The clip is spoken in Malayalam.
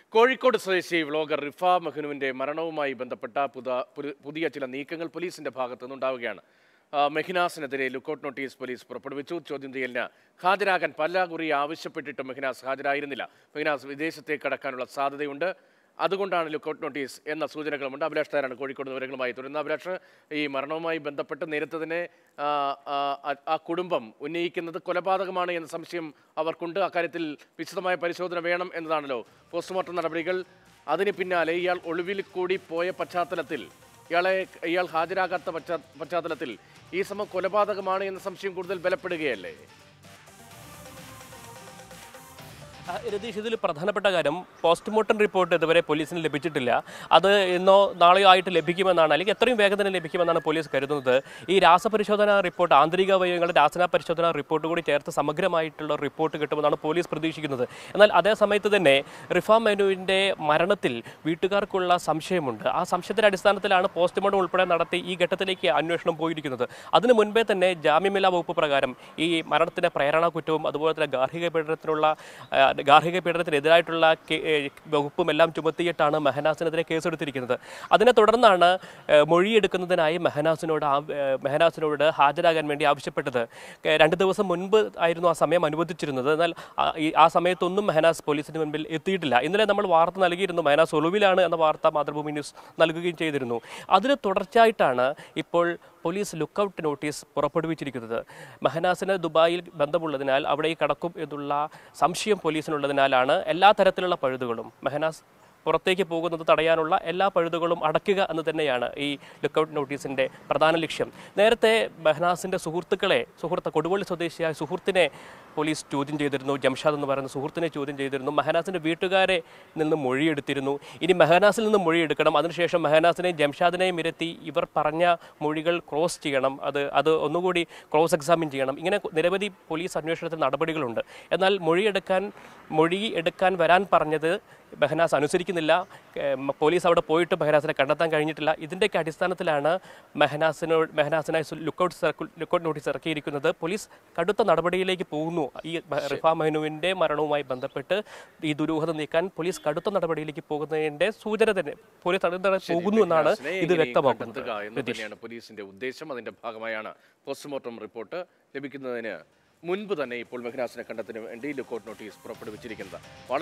കോഴിക്കോട് സ്വദേശി വ്ളോഗർ റിഫ മെഹ്നുവിന്റെ മരണവുമായി ബന്ധപ്പെട്ട പുത- പുരു- പുതിയ ചില നീക്കങ്ങൾ പോലീസിന്റെ ഭാഗത്തു നിന്നുണ്ടാവുകയാണ് ആ, മെഹിനാസിനെതിരെ ലുക്കൌട്ട് നോട്ടീസ് പോലീസ് പുറപ്പെടുവിച്ചു ചോദ്യം ചെയ്യലിന് ഹാജരാകാൻ പല കുറി ആവശ്യപ്പെട്ടിട്ട് മെഹിനാസ് ഹാജരായിരുന്നില്ല മെഹിനാസ് വിദേശത്തേക്ക് കടക്കാനുള്ള സാധ്യതയുണ്ട് അതുകൊണ്ടാണ് ലുക്കൌട്ട് നോട്ടീസ് എന്ന സൂചനകളുമുണ്ട് അഭിലാഷ് താരാണ് കോഴിക്കോട് വിവരങ്ങളുമായി തുടരുന്നത് അഭിലാഷ് ഈ മരണവുമായി ബന്ധപ്പെട്ട് നേരത്തെ തന്നെ ആ, ആ, ആ- ആ കുടുംബം ഉന്നയിക്കുന്നത് കൊലപാതകമാണ് എന്ന സംശയം അവർക്കുണ്ട് അക്കാര്യത്തിൽ വിശദമായ പരിശോധന വേണം എന്നതാണല്ലോ പോസ്റ്റ്മോർട്ടം നടപടികൾ അതിന് പിന്നാലെ ഇയാൾ ഒളിവിൽ കൂടി പോയ പശ്ചാത്തലത്തിൽ ഇയാളെ ഇയാൾ ഹാജരാകാത്ത പശ്ചാ- പശ്ചാത്തലത്തിൽ ഈ ശ്രമം കൊലപാതകമാണ് എന്ന സംശയം കൂടുതൽ ബലപ്പെടുകയല്ലേ ആ, രതീഷ് ഇതിൽ പ്രധാനപ്പെട്ട കാര്യം പോസ്റ്റ്മോർട്ടം റിപ്പോർട്ട് ഇതുവരെ പോലീസിന് ലഭിച്ചിട്ടില്ല അത് ഇന്നോ നാളെയോ ആയിട്ട് ലഭിക്കുമെന്നാണ് അല്ലെങ്കിൽ എത്രയും വേഗം തന്നെ ലഭിക്കുമെന്നാണ് പോലീസ് കരുതുന്നത് ഈ രാസപരിശോധന റിപ്പോർട്ട് ആന്തരിക അവയവങ്ങളുടെ രാസന പരിശോധന റിപ്പോർട്ട് കൂടി ചേർത്ത് സമഗ്രമായിട്ടുള്ള റിപ്പോർട്ട് കിട്ടുമെന്നാണ് പോലീസ് പ്രതീക്ഷിക്കുന്നത് എന്നാൽ അതേ സമയത്ത് തന്നെ റിഫ മെനുവിൻ്റെ മരണത്തിൽ വീട്ടുകാർക്കുള്ള സംശയമുണ്ട് ആ സംശയത്തിന്റെ അടിസ്ഥാനത്തിലാണ് പോസ്റ്റ്മോർട്ടം ഉൾപ്പെടെ നടത്തി ഈ ഘട്ടത്തിലേക്ക് അന്വേഷണം പോയിരിക്കുന്നത് അതിനു മുൻപേ തന്നെ ജാമ്യമില്ലാ വകുപ്പ് പ്രകാരം ഈ മരണത്തിന്റെ പ്രേരണ കുറ്റവും അതുപോലെ തന്നെ ഗാർഹിക പീഡനത്തിനുള്ള ആ, ഗാർഹിക പീഡനത്തിനെതിരായിട്ടുള്ള കേ- ഏ, വകുപ്പും എല്ലാം ചുമത്തിയിട്ടാണ് മെഹനാസിനെതിരെ കേസെടുത്തിരിക്കുന്നത് അതിനെ തുടർന്നാണ് ഏ, മൊഴിയെടുക്കുന്നതിനായി മെഹനാസിനോട് ആ- ഏ, മെഹനാസിനോട് ഹാജരാകാൻ വേണ്ടി ആവശ്യപ്പെട്ടത് ഏ, രണ്ട് ദിവസം മുൻപ് ആയിരുന്നു ആ സമയം അനുവദിച്ചിരുന്നത് എന്നാൽ ആ- ഈ- ആ സമയത്തൊന്നും മെഹനാസ് പോലീസിന് മുൻപിൽ എത്തിയിട്ടില്ല ഇന്നലെ നമ്മൾ വാർത്ത നൽകിയിരുന്നു മെഹനാസ് ഒളിവിലാണ് എന്ന വാർത്ത മാതൃഭൂമി ന്യൂസ് നൽകുകയും ചെയ്തിരുന്നു അതിന് തുടർച്ചയായിട്ടാണ് ഇപ്പോൾ പോലീസ് ലുക്കൌട്ട് നോട്ടീസ് പുറപ്പെടുവിച്ചിരിക്കുന്നത് മെഹനാസിന് ദുബായിൽ ബന്ധമുള്ളതിനാൽ അവിടെ കടക്കും എന്നുള്ള സംശയം പോലീസിനുള്ളതിനാലാണ് എല്ലാ തരത്തിലുള്ള പഴുതുകളും മെഹനാസ് പുറത്തേക്ക് പോകുന്നത് തടയാനുള്ള എല്ലാ പഴുതുകളും അടയ്ക്കുക എന്ന് തന്നെയാണ് ഈ ലുക്കൌട്ട് നോട്ടീസിൻ്റെ പ്രധാന ലക്ഷ്യം നേരത്തെ മെഹനാസിൻ്റെ സുഹൃത്തുക്കളെ സുഹൃത്ത് കൊടുവള്ളി സ്വദേശിയായ സുഹൃത്തിനെ പോലീസ് ചോദ്യം ചെയ്തിരുന്നു ജംഷാദ് എന്ന് പറയുന്ന സുഹൃത്തിനെ ചോദ്യം ചെയ്തിരുന്നു മെഹനാസിൻ്റെ വീട്ടുകാരെ നിന്ന് മൊഴിയെടുത്തിരുന്നു ഇനി മെഹനാസിൽ നിന്ന് മൊഴിയെടുക്കണം അതിനുശേഷം മെഹനാസിനെയും ജംഷാദിനെയും ഇരുത്തി ഇവർ പറഞ്ഞ മൊഴികൾ ക്രോസ് ചെയ്യണം അത് അത് ഒന്നുകൂടി ക്രോസ് എക്സാമിൻ ചെയ്യണം ഇങ്ങനെ നിരവധി പോലീസ് അന്വേഷണത്തിൽ നടപടികളുണ്ട് എന്നാൽ മൊഴിയെടുക്കാൻ മൊഴി എടുക്കാൻ വരാൻ പറഞ്ഞത് ബെഹനാസ് അനുസരിക്കുന്നില്ല ഏം, പോലീസ് അവിടെ പോയിട്ട് ബെഹനാസിനെ കണ്ടെത്താൻ കഴിഞ്ഞിട്ടില്ല ഇതിൻ്റെയൊക്കെ അടിസ്ഥാനത്തിലാണ് മെഹനാസിനോട് മെഹനാസിനായി ലുക്കൌട്ട് സർക്കിൾ ലുക്കൌട്ട് നോട്ടീസ് ഇറക്കിയിരിക്കുന്നത് പോലീസ് കടുത്ത നടപടിയിലേക്ക് പോകുന്നു ഈ ബ- റിഫ മെഹനുവിൻ്റെ മരണവുമായി ബന്ധപ്പെട്ട് ഈ ദുരൂഹത നീക്കാൻ പോലീസ് കടുത്ത നടപടിയിലേക്ക് പോകുന്നതിൻ്റെ സൂചന തന്നെ പോലീസ് അടുത്ത പോകുന്നു എന്നാണ് മെഹിനാസിനെ ഇത് എങ്ങനെയും വ്യക്തമാക്കുന്നത് കണ്ടെത്തുക എന്ന് തന്നെയാണ് പോലീസിന്റെ ഉദ്ദേശം അതിന്റെ ഭാഗമായാണ് പോസ്റ്റ്മോർട്ടം റിപ്പോർട്ട് ലഭിക്കുന്നതിന് മുൻപ് തന്നെ ഇപ്പോൾ മെഹ്നാസിനെ കണ്ടെത്തുന്നതിന് വേണ്ടി ലുക്കൌട്ട് നോട്ടീസ് പുറപ്പെടുവിച്ചിരിക്കുന്നത് വളരെ